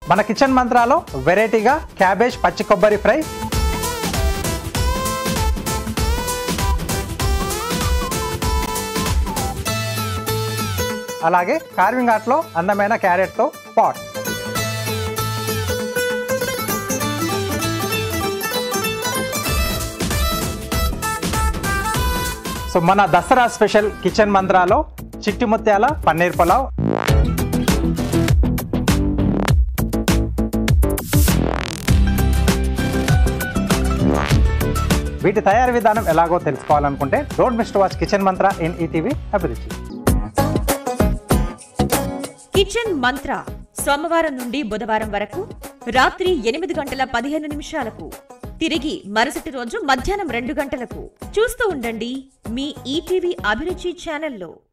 మన కిచెన్ మంత్రాలో వెరైటీగా క్యాబేజ్ పచ్చి కొబ్బరి ఫ్రై అలాగే కార్వింగ్ ఆర్ట్లో అందమైన క్యారెట్తో పాట్ సో మన దసరా స్పెషల్ కిచెన్ మంత్రాలో చిట్టి ముత్యాల పన్నీర్ పులావ్ వీటి తయారీ విధానం ఎలాగో తెలుసుకోవాలనుకుంటే don't miss to watch kitchen Mantra in ETV Abhiruchi kitchen Mantra సోమవారం నుండి బుధవారం వరకు రాత్రి ఎనిమిది గంటల పదిహేను నిమిషాలకు తిరిగి మరుసటి రోజు మధ్యాహ్నం రెండు గంటలకు చూస్తూ ఉండండి మీ ఈటీవీ అభిరుచి ఛానల్లో